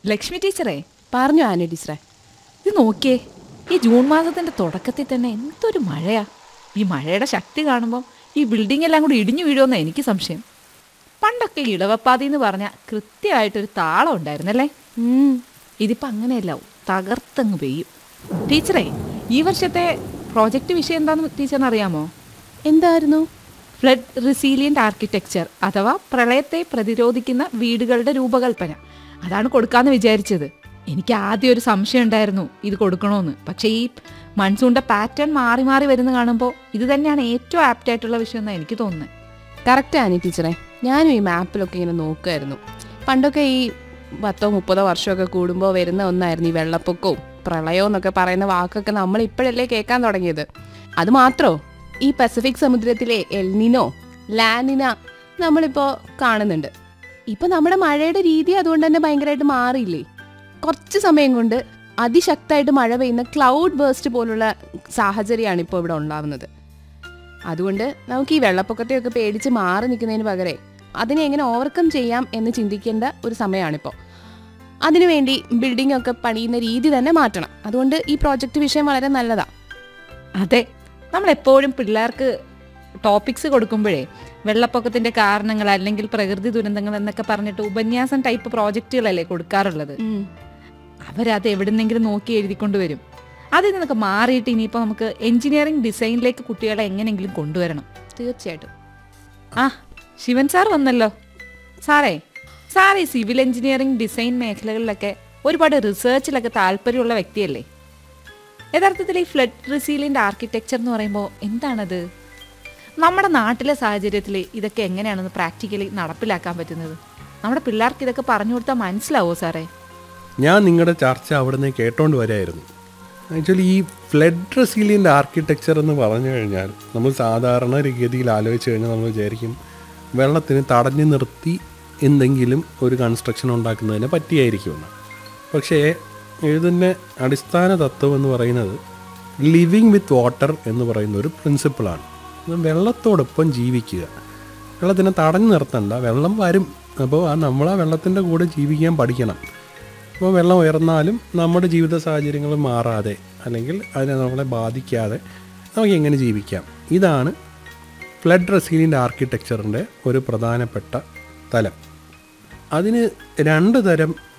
ലക്ഷ്മി ടീച്ചറേ പറഞ്ഞു ആനി ടീച്ചറെ ഇത് നോക്കിയേ ഈ ജൂൺ മാസത്തിന്റെ തുടക്കത്തിൽ തന്നെ എന്തൊരു മഴയാ ഈ മഴയുടെ ശക്തി കാണുമ്പോൾ ഈ ബിൽഡിംഗ് എല്ലാം കൂടി ഇടിഞ്ഞു വീഴുമെന്ന് എനിക്ക് സംശയം പണ്ടൊക്കെ ഇടവപ്പാതി എന്ന് പറഞ്ഞാൽ കൃത്യമായിട്ടൊരു താളം ഉണ്ടായിരുന്നല്ലേ ഉം. ഇതിപ്പോൾ അങ്ങനെയല്ല തകർത്തങ്ങ് പെയ്യും ടീച്ചറേ ഈ വർഷത്തെ പ്രോജക്റ്റ് വിഷയം എന്താണെന്ന് ടീച്ചറിന് അറിയാമോ എന്തായിരുന്നു ഫ്ലഡ് റിസീലിയൻ്റ് ആർക്കിടെക്ചർ അഥവാ പ്രളയത്തെ പ്രതിരോധിക്കുന്ന വീടുകളുടെ രൂപകൽപ്പന അതാണ് കൊടുക്കാമെന്ന് വിചാരിച്ചത് എനിക്ക് ആദ്യം ഒരു സംശയം ഉണ്ടായിരുന്നു ഇത് കൊടുക്കണമെന്ന് പക്ഷേ ഈ മൺസൂണിൻ്റെ പാറ്റേൺ മാറി മാറി വരുന്ന കാണുമ്പോൾ ഇത് തന്നെയാണ് ഏറ്റവും ആപ്റ്റ് ആയിട്ടുള്ള വിഷയം എന്നാണ് എനിക്ക് തോന്നുന്നത് കറക്റ്റ് ആനി ടീച്ചറെ ഞാനും ഈ മാപ്പിലൊക്കെ ഇങ്ങനെ നോക്കുമായിരുന്നു പണ്ടൊക്കെ ഈ പത്തോ മുപ്പതോ വർഷമൊക്കെ കൂടുമ്പോൾ വരുന്ന ഒന്നായിരുന്നു ഈ വെള്ളപ്പൊക്കവും പ്രളയവും എന്നൊക്കെ പറയുന്ന വാക്കൊക്കെ നമ്മൾ ഇപ്പോഴല്ലേ കേൾക്കാൻ തുടങ്ങിയത് അത് മാത്രോ ഈ പസഫിക് സമുദ്രത്തിലെ എൽനിനോ ലാനിന നമ്മളിപ്പോൾ കാണുന്നുണ്ട് ഇപ്പൊ നമ്മുടെ മഴയുടെ രീതി അതുകൊണ്ട് തന്നെ ഭയങ്കരമായിട്ട് മാറിയില്ലേ കുറച്ച് സമയം കൊണ്ട് അതിശക്തമായിട്ട് മഴ പെയ്യുന്ന ക്ലൗഡ് ബേസ്റ്റ് പോലുള്ള സാഹചര്യമാണ് ഇപ്പോൾ ഇവിടെ ഉണ്ടാവുന്നത് അതുകൊണ്ട് നമുക്ക് ഈ വെള്ളപ്പൊക്കത്തെയൊക്കെ പേടിച്ച് മാറി നിൽക്കുന്നതിന് പകരം അതിനെ എങ്ങനെ ഓവർകം ചെയ്യാം എന്ന് ചിന്തിക്കേണ്ട ഒരു സമയമാണിപ്പോൾ അതിനുവേണ്ടി ബിൽഡിംഗ് ഒക്കെ പണിയുന്ന രീതി തന്നെ മാറ്റണം അതുകൊണ്ട് ഈ പ്രോജക്റ്റ് വിഷയം വളരെ നല്ലതാണ് അതെ നമ്മൾ എപ്പോഴും പിള്ളേർക്ക് ടോപ്പിക്സ് കൊടുക്കുമ്പോഴേ വെള്ളപ്പൊക്കത്തിന്റെ കാരണങ്ങൾ അല്ലെങ്കിൽ പ്രകൃതി ദുരന്തങ്ങൾ എന്നൊക്കെ പറഞ്ഞിട്ട് ഉപന്യാസം ടൈപ്പ് പ്രോജക്റ്റുകളല്ലേ കൊടുക്കാറുള്ളത് അവരത് എവിടുന്നെങ്കിലും നോക്കി എഴുതിക്കൊണ്ട് വരും അതിൽ നിന്നൊക്കെ മാറിയിട്ട് ഇനിയിപ്പോൾ നമുക്ക് എഞ്ചിനീയറിംഗ് ഡിസൈനിലേക്ക് കുട്ടികളെ എങ്ങനെയെങ്കിലും കൊണ്ടുവരണം തീർച്ചയായിട്ടും ആ ശിവൻ സാർ വന്നല്ലോ സാറേ സാർ ഈ സിവിൽ എഞ്ചിനീയറിംഗ് ഡിസൈൻ മേഖലകളിലൊക്കെ ഒരുപാട് റിസർച്ചിലൊക്കെ താല്പര്യമുള്ള വ്യക്തിയല്ലേ യഥാർത്ഥത്തിൽ ഈ ഫ്ലഡ് റിസീലിൻ്റെ ആർക്കിടെക്ചർ എന്ന് പറയുമ്പോൾ എന്താണത് നമ്മുടെ നാട്ടിലെ സാഹചര്യത്തിൽ ഇതൊക്കെ എങ്ങനെയാണെന്ന് പ്രാക്ടിക്കലി നടപ്പിലാക്കാൻ പറ്റുന്നത് നമ്മുടെ പിള്ളേർക്ക് ഇതൊക്കെ പറഞ്ഞു കൊടുത്താൽ മനസ്സിലാവോ സാറേ ഞാൻ നിങ്ങളുടെ ചർച്ച അവിടുന്ന് കേട്ടോണ്ട് വരായിരുന്നു ആക്ച്വലി ഈ ഫ്ലഡ് റെസീലിയൻ്റ് ആർക്കിടെക്ചർ എന്ന് പറഞ്ഞു കഴിഞ്ഞാൽ നമ്മൾ സാധാരണ ഗതിയിൽ ആലോചിച്ച് കഴിഞ്ഞാൽ നമ്മൾ വിചാരിക്കും വെള്ളത്തിന് തടഞ്ഞു നിർത്തി എന്തെങ്കിലും ഒരു കൺസ്ട്രക്ഷൻ ഉണ്ടാക്കുന്നതിന് പറ്റിയായിരിക്കുമെന്ന് പക്ഷേ ഇതിൻ്റെ അടിസ്ഥാന തത്വം എന്ന് പറയുന്നത് ലിവിങ് വിത്ത് വാട്ടർ എന്ന് പറയുന്ന ഒരു പ്രിൻസിപ്പിളാണ് അത് വെള്ളത്തോടൊപ്പം ജീവിക്കുക വെള്ളത്തിനെ തടഞ്ഞു നിർത്തണ്ട വെള്ളം വരും അപ്പോൾ ആ നമ്മൾ ആ വെള്ളത്തിൻ്റെ കൂടെ ജീവിക്കാൻ പഠിക്കണം അപ്പോൾ വെള്ളം ഉയർന്നാലും നമ്മുടെ ജീവിത സാഹചര്യങ്ങൾ മാറാതെ അല്ലെങ്കിൽ അതിനെ നമ്മളെ ബാധിക്കാതെ നമുക്ക് എങ്ങനെ ജീവിക്കാം ഇതാണ് ഫ്ലഡ് റെസീലിയൻ്റ് ആർക്കിടെക്ചറിൻ്റെ ഒരു പ്രധാനപ്പെട്ട തലം അതിന് രണ്ട് തരം